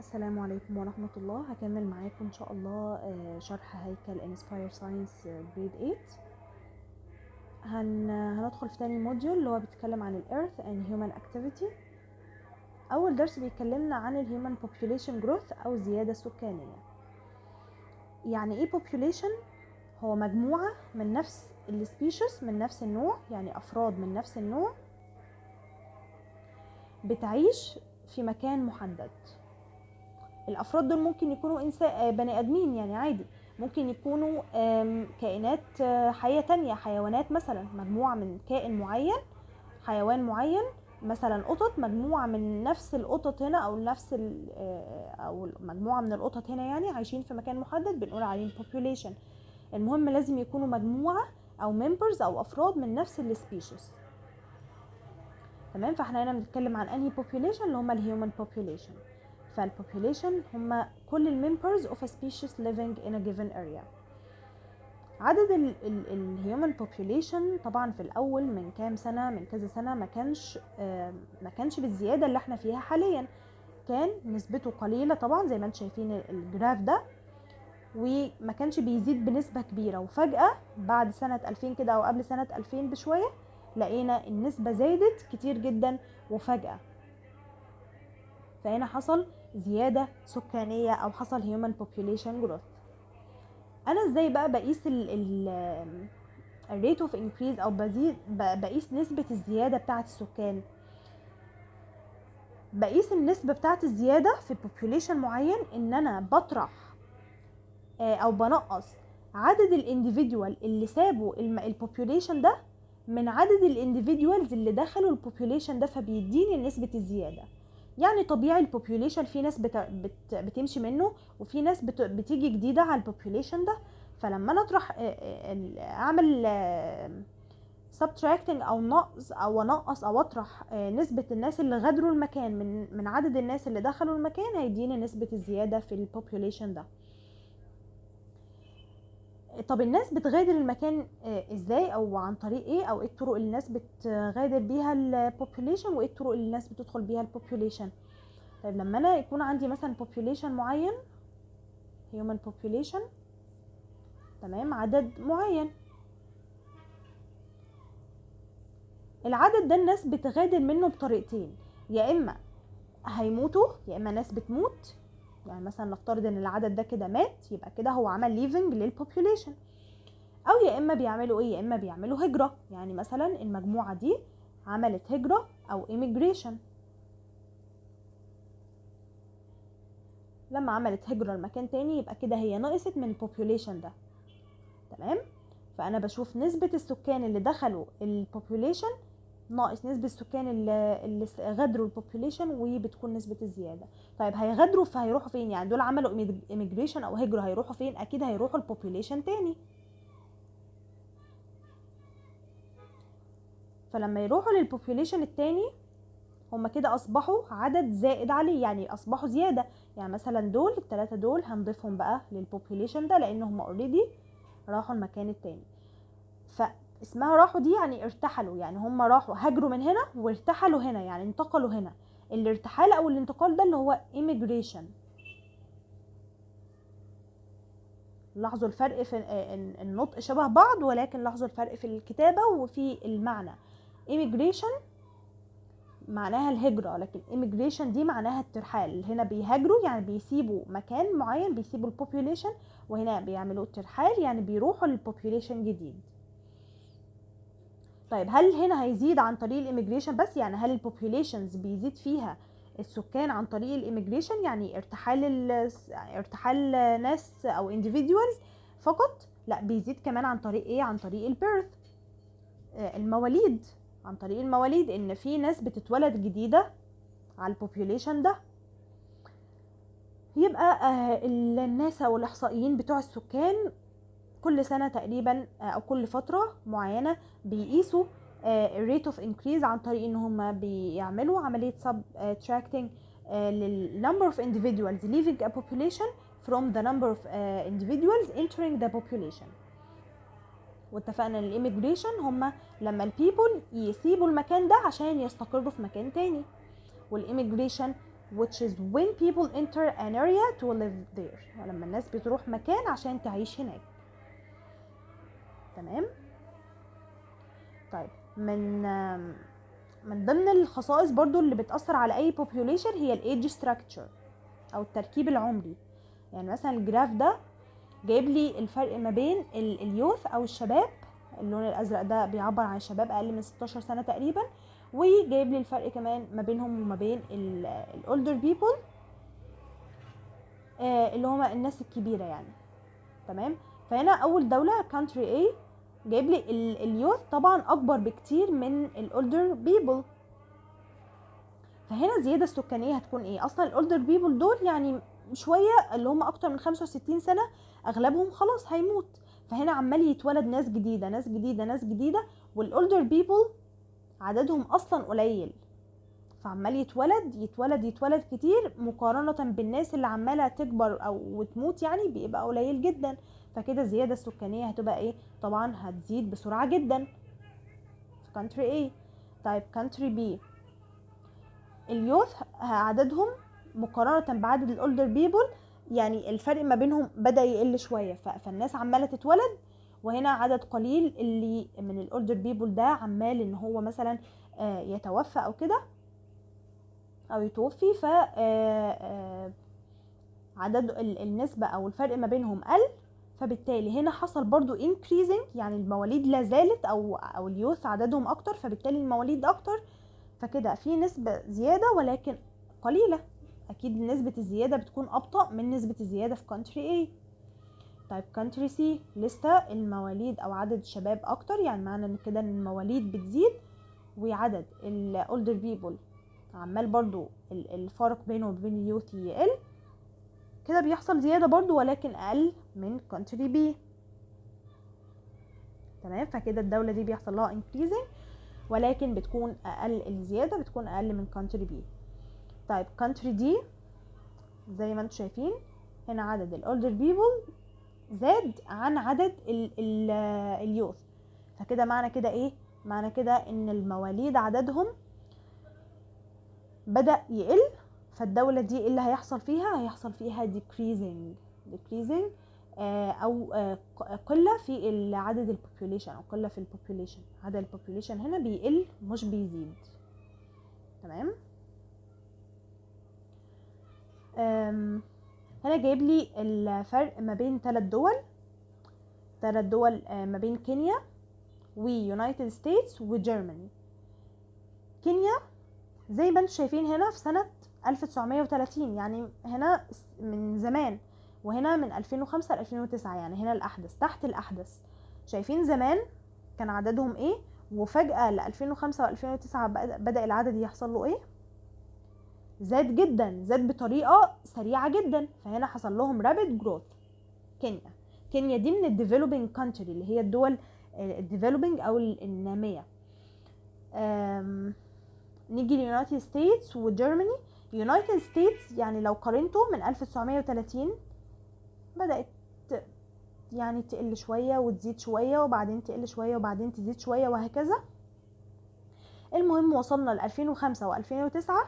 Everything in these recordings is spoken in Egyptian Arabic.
السلام عليكم ورحمة الله هكمل معاكم إن شاء الله آه، شرح هيكل Inspire Science جريد 8 هن... هندخل في تاني موديول اللي هو بيتكلم عن ال Earth and Human Activity أول درس بيكلمنا عن ال Human Population Growth أو الزيادة السكانية يعني إيه Population؟ هو مجموعة من نفس ال Species من نفس النوع يعني أفراد من نفس النوع بتعيش في مكان محدد الافراد دول ممكن يكونوا انسان بني ادمين يعني عادي ممكن يكونوا آم، كائنات آه، حيه تانية حيوانات مثلا مجموعه من كائن معين حيوان معين مثلا قطط مجموعه من نفس القطط هنا او نفس ال- آه، او مجموعه من القطط هنا يعني عايشين في مكان محدد بنقول عليهم population المهم لازم يكونوا مجموعه او members او افراد من نفس السبيشيز تمام فاحنا هنا بنتكلم عن انهي population اللي هم الهيومن population فالبوبوليشن هم كل الممبرز of a species living in a given area عدد الهيومن population طبعا في الاول من كام سنه من كذا سنه ما كانش آه، ما كانش بالزياده اللي احنا فيها حاليا كان نسبته قليله طبعا زي ما انتم شايفين الجراف ده وما كانش بيزيد بنسبه كبيره وفجاه بعد سنه 2000 كده او قبل سنه 2000 بشويه لقينا النسبه زادت كتير جدا وفجاه فهنا حصل زيادة سكانية أو حصل human population growth أنا إزاي بقى بقيس ال ال الريت اوف increase أو بزيد ب- بقيس نسبة الزيادة بتاعة السكان بقيس النسبة بتاعة الزيادة في population معين إن أنا بطرح آه، أو بنقص عدد الانديفيدوال اللي سابوا الم- البوبوليشن ده من عدد الانديفيدوالز اللي دخلوا البوبوليشن ده فبيديني نسبة الزيادة يعني طبيعي البوبوليشن في ناس بت... بت... بتمشي منه وفي ناس بت... بتيجي جديدة على البوبوليشن ده فلما انا اطرح آه، آه، ال- اعمل سبتراكتنج او نقص او انقص او اطرح آه، نسبة الناس اللي غادروا المكان من من عدد الناس اللي دخلوا المكان هيديني نسبة الزيادة في البوبوليشن ده طب الناس بتغادر المكان آه، ازاي او عن طريق ايه او ايه الطرق اللي الناس بتغادر بيها البوبوليشن وايه الطرق اللي الناس بتدخل بيها البوبوليشن طيب لما انا يكون عندي مثلا population معين human population تمام عدد معين العدد ده الناس بتغادر منه بطريقتين يا اما هيموتوا يا اما ناس بتموت يعني مثلا نفترض ان العدد ده كده مات يبقى كده هو عمل ليفنج للبوبوليشن او يا اما بيعملوا ايه يا اما بيعملوا هجرة يعني مثلا المجموعة دي عملت هجرة او immigration لما عملت هجرة لمكان تاني يبقى كده هي نقصت من البوبوليشن ده تمام فانا بشوف نسبة السكان اللي دخلوا البوبوليشن ناقص نسبة السكان اللي, اللي س- غادروا البوبوليشن وبتكون نسبة الزيادة طيب هيغادروا فهيروحوا فين يعني دول عملوا immigration او هجرة هيروحوا فين اكيد هيروحوا البوبوليشن تاني فلما يروحوا للبوبوليشن التاني هما كده اصبحوا عدد زائد عليه يعني اصبحوا زيادة يعني مثلا دول التلاتة دول هنضيفهم بقى للبوبوليشن ده لان هم اوريدي راحوا المكان التاني فاسمها راحوا دي يعني ارتحلوا يعني هم راحوا هاجروا من هنا وارتحلوا هنا يعني انتقلوا هنا الارتحال او الانتقال ده اللي هو immigration لاحظوا الفرق في ال- النطق شبه بعض ولكن لاحظوا الفرق في الكتابة وفي المعنى immigration معناها الهجرة لكن immigration دي معناها الترحال هنا بيهاجروا يعني بيسيبوا مكان معين بيسيبوا البوبوليشن وهنا بيعملوا الترحال يعني بيروحوا للبوبوليشن جديد طيب هل هنا هيزيد عن طريق الاميجريشن بس يعني هل البوبوليشنز بيزيد فيها السكان عن طريق الاميجريشن يعني ارتحال ال- ارتحال ناس او individuals فقط لا بيزيد كمان عن طريق ايه عن طريق البيرث المواليد عن طريق المواليد ان في ناس بتتولد جديده على البوبوليشن ده يبقى آه، ال- الناس او الاحصائيين بتوع السكان كل سنه تقريبا آه، او كل فتره معينه بيقيسوا الريت اوف انكريز عن طريق ان هم بيعملوا عمليه subtracting آه، لل number of individuals leaving a population from the number of آه، individuals entering the population واتفقنا ان الاميجريشن هم لما البيبل يسيبوا المكان ده عشان يستقروا في مكان تاني والاميجريشن which is when people enter an area to live there ولما الناس بتروح مكان عشان تعيش هناك تمام طيب من آم، من ضمن الخصائص برضو اللي بتأثر على أي population هي ال age structure أو التركيب العمري يعني مثلا الجراف ده جايب لي الفرق ما بين ال- اليوث أو الشباب اللون الأزرق ده بيعبر عن الشباب أقل من 16 سنة تقريبا وجايب لي الفرق كمان ما بينهم وما بين الأولدر بيبل اللي هما الناس الكبيرة يعني تمام فهنا أول دولة كانتري A جايب لي ال- اليوث طبعا اكبر بكتير من الاولدر بيبل فهنا الزياده السكانيه هتكون ايه اصلا الاولدر بيبل دول يعني شويه اللي هم اكتر من 65 سنه اغلبهم خلاص هيموت فهنا عمال يتولد ناس جديده ناس جديده ناس جديده والاولدر بيبل عددهم اصلا قليل فعمال يتولد يتولد يتولد كتير مقارنة بالناس اللي عمالة تكبر او وتموت يعني بيبقى قليل جدا فكده الزيادة السكانية هتبقى ايه طبعا هتزيد بسرعة جدا في كانتري A طيب كانتري B اليوث عددهم مقارنة بعدد الاولدر بيبل يعني الفرق ما بينهم بدأ يقل شوية ف- فالناس عمالة تتولد وهنا عدد قليل اللي من الاولدر بيبل ده عمال ان هو مثلا آه، يتوفى او كده او يتوفي ف آه، آه، عدد ال- النسبة او الفرق ما بينهم قل فبالتالي هنا حصل برضو increasing يعني المواليد لا زالت او او اليوث عددهم اكتر فبالتالي المواليد اكتر فكده في نسبة زيادة ولكن قليلة اكيد نسبة الزيادة بتكون ابطأ من نسبة الزيادة في country A طيب country C لسه المواليد او عدد الشباب اكتر يعني معنى ان كده ان المواليد بتزيد وعدد ال older people عمال برضو ال- الفرق بينه وبين اليوث يقل كده بيحصل زيادة برضو ولكن أقل من country B تمام فكده الدولة دي بيحصل لها increasing ولكن بتكون أقل الزيادة بتكون أقل من country B طيب country D زي ما انتم شايفين هنا عدد ال older people زاد عن عدد ال ال اليوث فكده معنى كده ايه معنى كده ان المواليد عددهم بدأ يقل فالدولة دي ايه اللي هيحصل فيها هيحصل فيها decreasing decreasing آه او آه ق- قلة في ال- عدد البوبوليشن او قلة في البوبوليشن عدد البوبوليشن هنا بيقل مش بيزيد تمام آم، هنا جايب لي الفرق ما بين ثلاث دول ثلاث دول آه، ما بين كينيا ويونايتد ستيتس وجيرماني كينيا زي ما انتم شايفين هنا في سنة 1930 يعني هنا س- من زمان وهنا من 2005 ل 2009 يعني هنا الأحدث تحت الأحدث شايفين زمان كان عددهم ايه وفجأة ل 2005 و 2009 بدأ بدأ العدد يحصل له ايه زاد جدا زاد بطريقة سريعة جدا فهنا حصل لهم رابid جروث كينيا كينيا دي من الديفلوبينج كونتري اللي هي الدول الديفلوبينج او النامية أم، نيجي ليونايتد ستيتس وجيرماني يونايتد ستيتس يعني لو قارنته من 1930 بدأت ت- يعني تقل شوية وتزيد شوية وبعدين تقل شوية وبعدين تزيد شوية وهكذا المهم وصلنا ل 2005 و 2009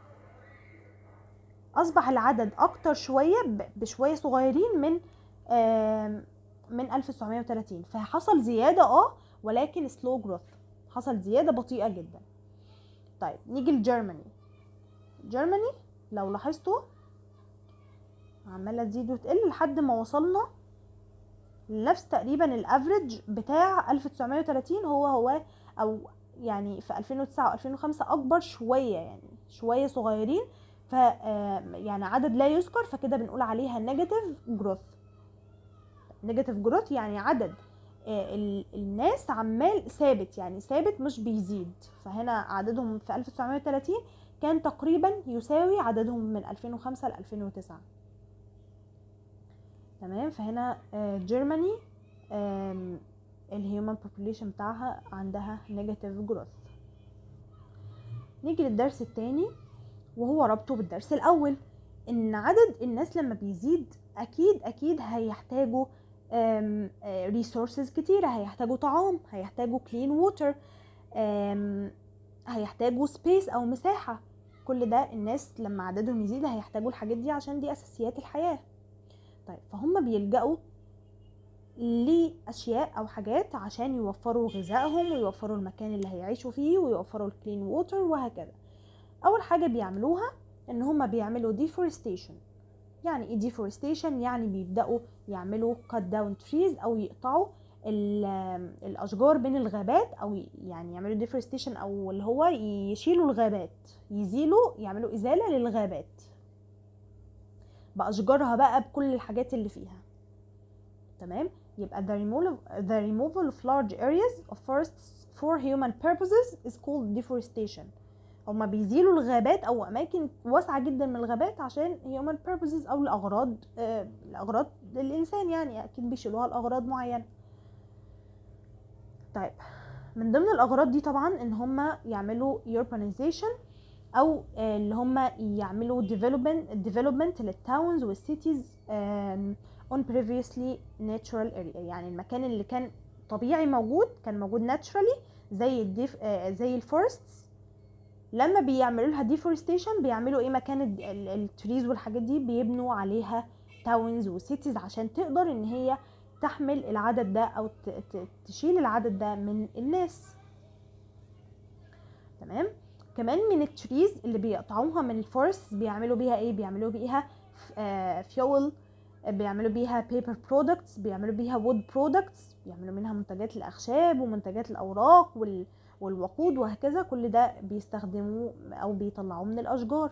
أصبح العدد أكتر شوية ب- بشوية صغيرين من آم، من 1930 فحصل زيادة اه ولكن سلو جروث حصل زيادة بطيئة جدا طيب نيجي لجيرماني جيرماني لو لاحظتوا عمالة تزيد وتقل لحد ما وصلنا لنفس تقريبا الافريج بتاع 1930 هو هو او يعني في 2009 و 2005 اكبر شوية يعني شوية صغيرين ف آه، يعني عدد لا يذكر فكده بنقول عليها نيجاتيف جروث نيجاتيف جروث يعني عدد آه، ال- الناس عمال ثابت يعني ثابت مش بيزيد فهنا عددهم في 1930 كان تقريبا يساوي عددهم من 2005 ل 2009 تمام فهنا جيرماني الهيومن بوبوليشن بتاعها عندها نيجاتيف جروث نيجي للدرس التاني وهو ربطه بالدرس الاول ان عدد الناس لما بيزيد اكيد اكيد هيحتاجوا ريسورسز كتيرة هيحتاجوا طعام هيحتاجوا كلين ووتر هيحتاجوا سبيس او مساحة كل ده الناس لما عددهم يزيد هيحتاجوا الحاجات دي عشان دي اساسيات الحياه طيب فهم بيلجأوا لاشياء او حاجات عشان يوفروا غذائهم ويوفروا المكان اللي هيعيشوا فيه ويوفروا الكلين ووتر وهكذا اول حاجه بيعملوها ان هم بيعملوا deforestation يعني ايه deforestation يعني بيبداوا يعملوا cut down trees او يقطعوا ال- الاشجار بين الغابات او يعني يعملوا deforestation او اللي هو يشيلوا الغابات يزيلوا يعملوا ازاله للغابات باشجارها بقى بكل الحاجات اللي فيها تمام يبقى the removal, the removal of large areas of forests for human purposes is called deforestation هما بيزيلوا الغابات او اماكن واسعه جدا من الغابات عشان human purposes او لاغراض آه لاغراض الانسان يعني اكيد بيشيلوها لاغراض معينه طيب من ضمن الاغراض دي طبعا ان هما يعملوا urbanization او آه، اللي هما يعملوا development development للتاونز والسيتيز on previously natural area يعني المكان اللي كان طبيعي موجود كان موجود naturally زي الديف آه، زي الفورستس لما بيعملوا لها deforestation بيعملوا ايه مكان التريز والحاجات دي بيبنوا عليها تاونز وسيتيز عشان تقدر ان هي تحمل العدد ده او ت- ت- تشيل العدد ده من الناس تمام كمان من التريز اللي بيقطعوها من الفورست بيعملوا بيها ايه بيعملوا بيها فيول بيعملوا بيها بيبر برودكتس بيعملوا بيها وود برودكتس بيعملوا منها منتجات الاخشاب ومنتجات الاوراق وال والوقود وهكذا كل ده بيستخدموه او بيطلعوه من الاشجار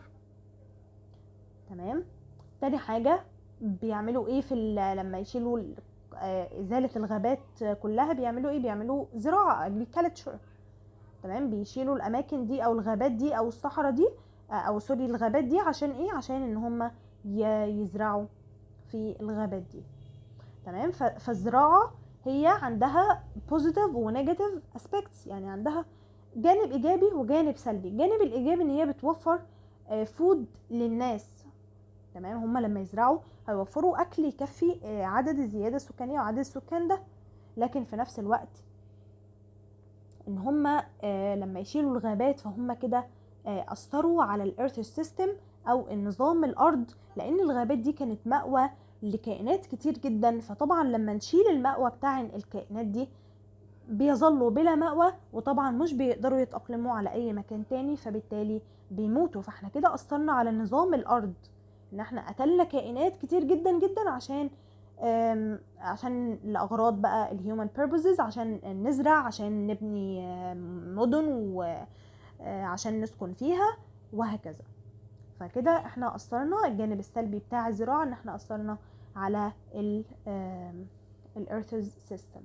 تمام تاني حاجة بيعملوا ايه في ال- لما يشيلوا ال- آه، ازالة الغابات كلها بيعملوا ايه بيعملوا زراعة agriculture تمام بيشيلوا الاماكن دي او الغابات دي او الصحراء دي آه، او سوري الغابات دي عشان ايه عشان ان هم يزرعوا في الغابات دي تمام ف- فالزراعة هي عندها positive و negative aspects يعني عندها جانب ايجابي وجانب سلبي الجانب الايجابي ان هي بتوفر فود للناس تمام هما لما يزرعوا هيوفروا اكل يكفي آه، عدد الزياده السكانيه وعدد السكان ده لكن في نفس الوقت ان هما آه، لما يشيلوا الغابات فهم كده آه، اثروا على الارث سيستم او النظام الارض لان الغابات دي كانت مأوى لكائنات كتير جدا فطبعا لما نشيل المأوى بتاع الكائنات دي بيظلوا بلا مأوى وطبعا مش بيقدروا يتأقلموا على أي مكان تاني فبالتالي بيموتوا فاحنا كده أثرنا على نظام الأرض إن احنا قتلنا كائنات كتير جدا جدا عشان آم، عشان لأغراض بقى الهيومن purposes عشان نزرع عشان نبني آم، مدن وعشان نسكن فيها وهكذا فكده احنا أثرنا الجانب السلبي بتاع الزراعة ان احنا أثرنا على ال آم، الارث سيستم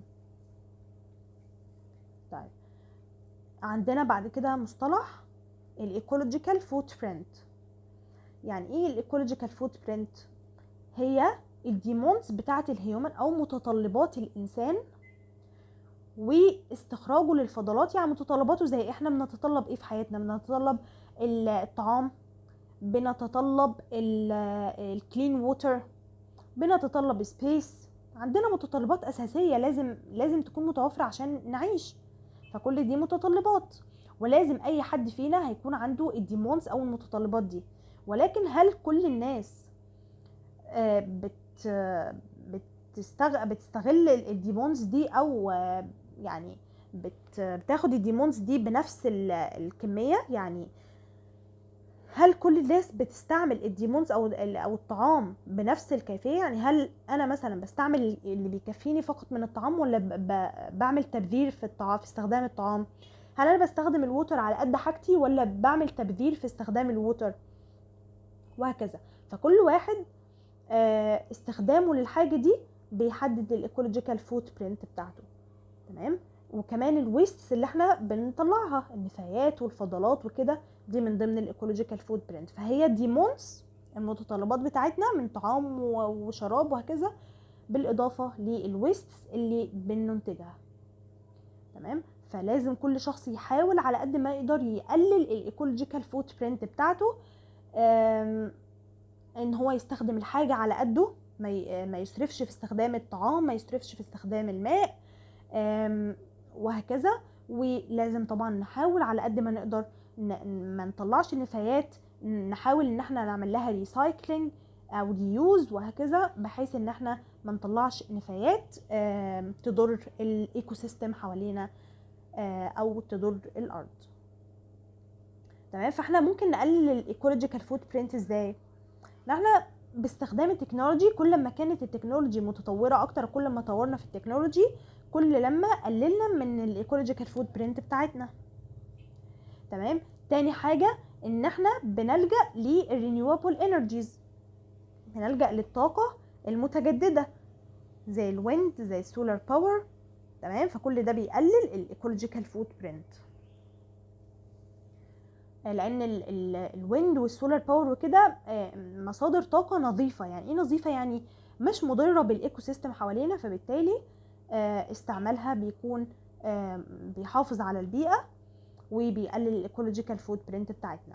طيب عندنا بعد كده مصطلح الايكولوجيكال فوت برنت يعني ايه الايكولوجيكال فوت برنت هي الديمونز بتاعه الهيومن او متطلبات الانسان واستخراجه للفضلات يعني متطلباته زي احنا بنتطلب ايه في حياتنا بنتطلب ال- الطعام بنتطلب الكلين ووتر بنتطلب سبيس عندنا متطلبات اساسيه لازم لازم تكون متوفره عشان نعيش فكل دي متطلبات ولازم اي حد فينا هيكون عنده الديمونز او المتطلبات دي ولكن هل كل الناس آه، بت بتستغ... بتستغل الديمونز دي او آه، يعني بت... بتاخد الديمونز دي بنفس ال- الكميه يعني هل كل الناس بتستعمل الديمونز او ال- او الطعام بنفس الكيفيه يعني هل انا مثلا بستعمل اللي بيكفيني فقط من الطعام ولا ب... ب... بعمل تبذير في الطعام في استخدام الطعام هل انا بستخدم الووتر على قد حاجتي ولا بعمل تبذير في استخدام الووتر وهكذا فكل واحد آه، استخدامه للحاجه دي بيحدد الايكولوجيكال فوت برنت بتاعته تمام وكمان الويستس اللي احنا بنطلعها النفايات والفضلات وكده دي من ضمن الايكولوجيكال فود برنت فهي ديمونز المتطلبات بتاعتنا من طعام و- وشراب وهكذا بالاضافه للويستس اللي بننتجها تمام فلازم كل شخص يحاول على قد ما يقدر يقلل الايكولوجيكال فوت برنت بتاعته آم، ان هو يستخدم الحاجه على قده ما ي- ما يسرفش في استخدام الطعام ما يسرفش في استخدام الماء آم، وهكذا ولازم طبعا نحاول على قد ما نقدر ن- ما نطلعش نفايات نحاول ان احنا نعمل لها ريسايكلينج او ريوز وهكذا بحيث ان احنا ما نطلعش نفايات آم، تضر الايكو سيستم حوالينا آه، او تضر الارض تمام فاحنا ممكن نقلل الايكولوجيكال فوت برينت ازاي ان احنا باستخدام التكنولوجي كل ما كانت التكنولوجي متطوره اكتر كل ما طورنا في التكنولوجي كل لما قللنا من الايكولوجيكال فوت برينت بتاعتنا تمام تاني حاجه ان احنا بنلجا للرينيوبل انرجيز بنلجا للطاقه المتجدده زي الويند زي السولار باور تمام فكل ده بيقلل الايكولوجيكال فوت برينت لان ال- ال- الويند والسولار باور وكده آه، مصادر طاقه نظيفه يعني ايه نظيفه يعني مش مضره بالايكو سيستم حوالينا فبالتالي آه، استعمالها بيكون آه، بيحافظ على البيئه وبيقلل الايكولوجيكال فوت برينت بتاعتنا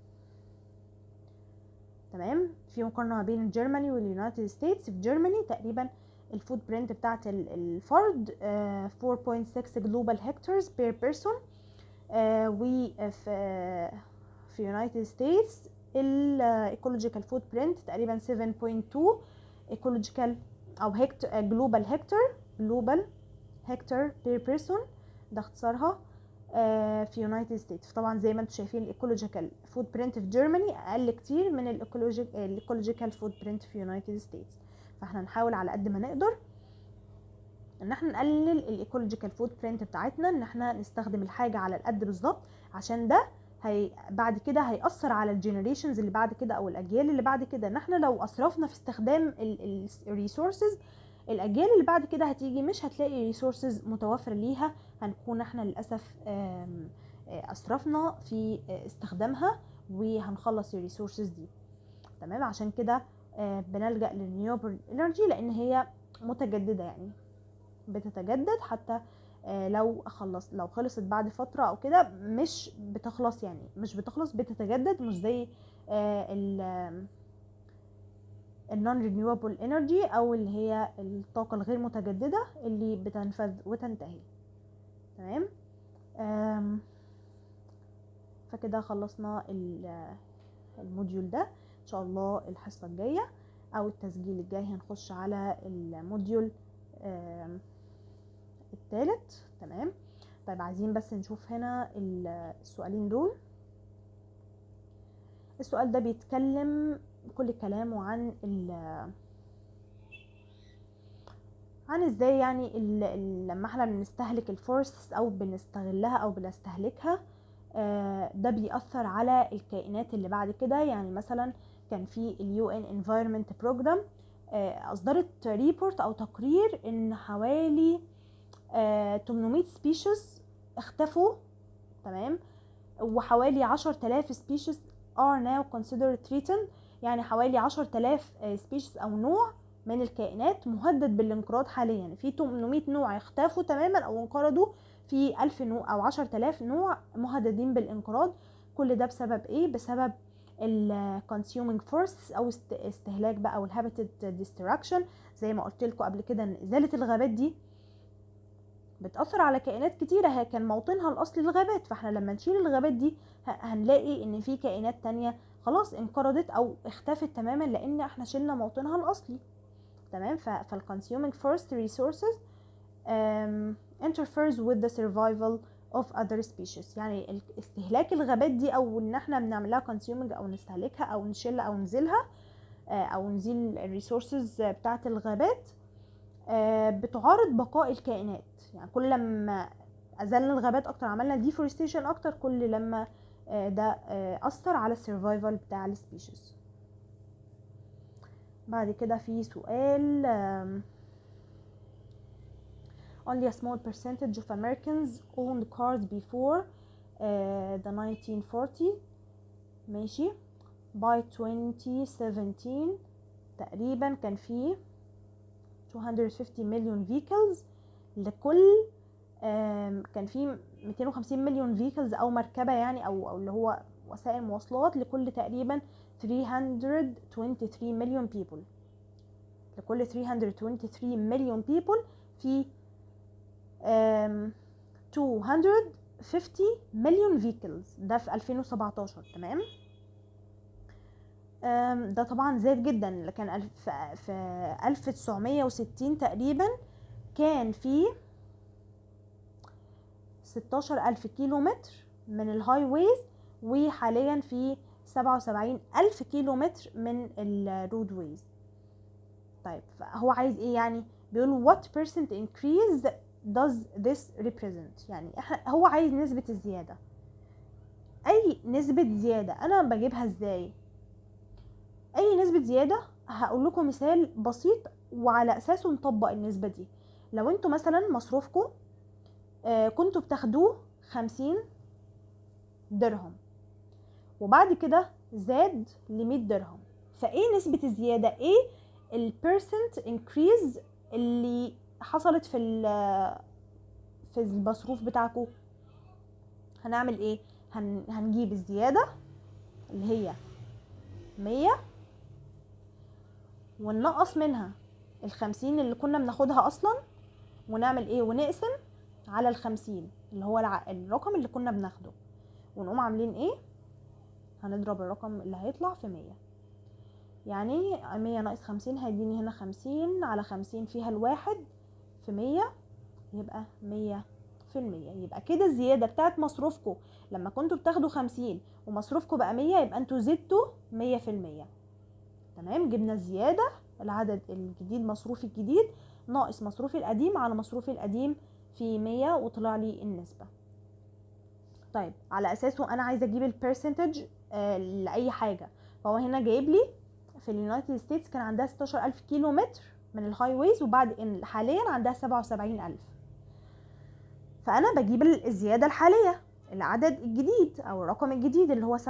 تمام في مقارنه ما بين جيرماني واليونايتد ستيتس في جيرماني تقريبا الفوت برينت بتاعت ال- الفرد آه، 4.6 جلوبال هكتارز بير بيرسون وفي في يونايتد ستيتس الايكولوجيكال فوت برينت تقريبا 7.2 ايكولوجيكال او هكتر جلوبال هكتر جلوبال هكتر بير بيرسون ده اختصارها آه، في يونايتد ستيتس طبعا زي ما انتم شايفين الايكولوجيكال فوت برينت في جيرماني اقل كتير من الايكولوجيكال فوت برينت في يونايتد ستيتس فاحنا نحاول على قد ما نقدر ان احنا نقلل الايكولوجيكال فوت برينت بتاعتنا ان احنا نستخدم الحاجه على القد بالظبط عشان ده هي بعد كده هيأثر على الجنريشنز اللي بعد كده او الاجيال اللي بعد كده ان احنا لو اسرفنا في استخدام الريسورسز الاجيال اللي بعد كده هتيجي مش هتلاقي ريسورسز متوفره ليها هنكون احنا للاسف آم، آه، اسرفنا في آه، استخدامها وهنخلص الريسورسز دي تمام عشان كده آه، بنلجأ للرينيوبل انرجي لان هي متجدده يعني بتتجدد حتى آه، لو خلص لو خلصت بعد فتره او كده مش بتخلص يعني مش بتخلص بتتجدد مش زي ال النون رينيوبل انرجي او اللي هي الطاقه الغير متجدده اللي بتنفذ وتنتهي تمام آم، فكده خلصنا ال- الموديول ده ان شاء الله الحصه الجايه او التسجيل الجاي هنخش على الموديول آم، الثالث تمام طيب عايزين بس نشوف هنا ال- السؤالين دول السؤال ده بيتكلم كل كلامه عن ال عن ازاي يعني ال- ال- لما احنا بنستهلك الفورس او بنستغلها او بنستهلكها آه، ده بيأثر على الكائنات اللي بعد كده يعني مثلا كان في اليو ان انفايرمنت بروجرام اصدرت ريبورت او تقرير ان حوالي آه، 800 سبيشيز اختفوا تمام وحوالي 10000 سبيشيز are now considered threatened يعني حوالي 10000 سبيشيز او نوع من الكائنات مهدد بالانقراض حاليا في 800 نوع اختفوا تماما او انقرضوا في 1000 نوع او 10000 نوع مهددين بالانقراض كل ده بسبب ايه بسبب ال consuming forests او است- استهلاك بقى او habitat destruction زي ما قلت لكم قبل كده ان ازاله الغابات دي بتأثر على كائنات كتيرة هي كان موطنها الأصلي الغابات فاحنا لما نشيل الغابات دي ه- هنلاقي ان في كائنات تانية خلاص انقرضت او اختفت تماما لان احنا شلنا موطنها الأصلي تمام ف فالconsuming forest resources um, interferes with the survival of other species يعني ال- استهلاك الغابات دي او ان احنا بنعملها consuming او نستهلكها او نشيلها او نزيلها آه، او نزيل الريسورسز بتاعت الغابات آه، بتعارض بقاء الكائنات يعني كل لما ازلنا الغابات اكتر عملنا ديفورستيشن اكتر كل لما آه، ده آه، اثر على السرفايفل بتاع السبيشيز بعد كده في سؤال آم، only a small percentage of Americans owned cars before uh, the 1940 ماشي by 2017 تقريبا كان في 250 مليون vehicles لكل آم، كان في 250 مليون vehicles او مركبه يعني او او اللي هو وسائل مواصلات لكل تقريبا 323 مليون people لكل 323 مليون people في آم، 50 مليون فيكلز ده في 2017 تمام أم، ده طبعا زاد جدا لكن الف- في 1960 تقريبا كان في 16 ألف كيلو متر من الهاي ويز وحاليا في 77 ألف كيلو متر من الرود ويز طيب هو عايز ايه يعني بيقول what percent increase does this represent يعني احنا هو عايز نسبة الزيادة اي نسبة زيادة انا بجيبها ازاي اي نسبة زيادة هقول لكم مثال بسيط وعلى اساسه نطبق النسبة دي لو انتوا مثلا مصروفكم آه، كنتوا بتاخدوه خمسين درهم وبعد كده زاد لمية درهم فايه نسبة الزيادة ايه البيرسنت انكريز اللي حصلت في ال- في المصروف بتاعكم هنعمل ايه هن هنجيب الزيادة اللي هي مية وننقص منها الخمسين اللي كنا بناخدها اصلا ونعمل ايه ونقسم على الخمسين اللي هو الع... الرقم اللي كنا بناخده ونقوم عاملين ايه هنضرب الرقم اللي هيطلع في مية يعني مية ناقص خمسين هيديني هنا خمسين على خمسين فيها الواحد في مية يبقى مية في المية يبقى كده الزيادة بتاعت مصروفكم لما كنتوا بتاخدوا خمسين ومصروفكم بقى مية يبقى انتوا زدتوا مية في المية تمام جبنا الزيادة العدد الجديد مصروفي الجديد ناقص مصروفي القديم على مصروفي القديم في مية وطلع لي النسبة طيب على اساسه انا عايزه اجيب البرسنتج آه لاي حاجه فهو هنا جايب لي في اليونايتد ستيتس كان عندها 16000 كيلو متر من الهاي ويز وبعد إن حاليا عندها 77000 فانا بجيب ال- الزياده الحاليه العدد الجديد او الرقم الجديد اللي هو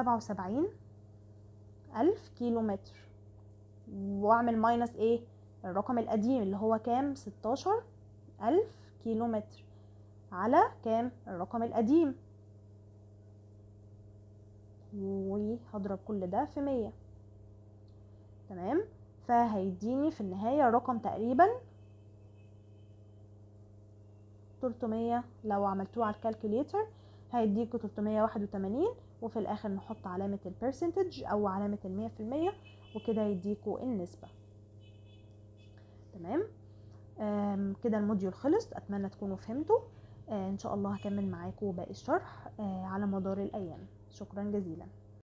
77000 كيلو متر واعمل ماينس ايه الرقم القديم اللي هو كام 16000 كيلو متر على كام الرقم القديم وهضرب كل ده في مية تمام فهيديني في النهاية رقم تقريبا 300 لو عملتوه على الكالكوليتر هيديكوا 381 وفي الاخر نحط علامة البرسنتج او علامة المية في المية وكده يديكوا النسبة تمام آم، كده الموديول خلص اتمنى تكونوا فهمتوا آه، ان شاء الله هكمل معاكم باقي الشرح آه، على مدار الايام شكرا جزيلا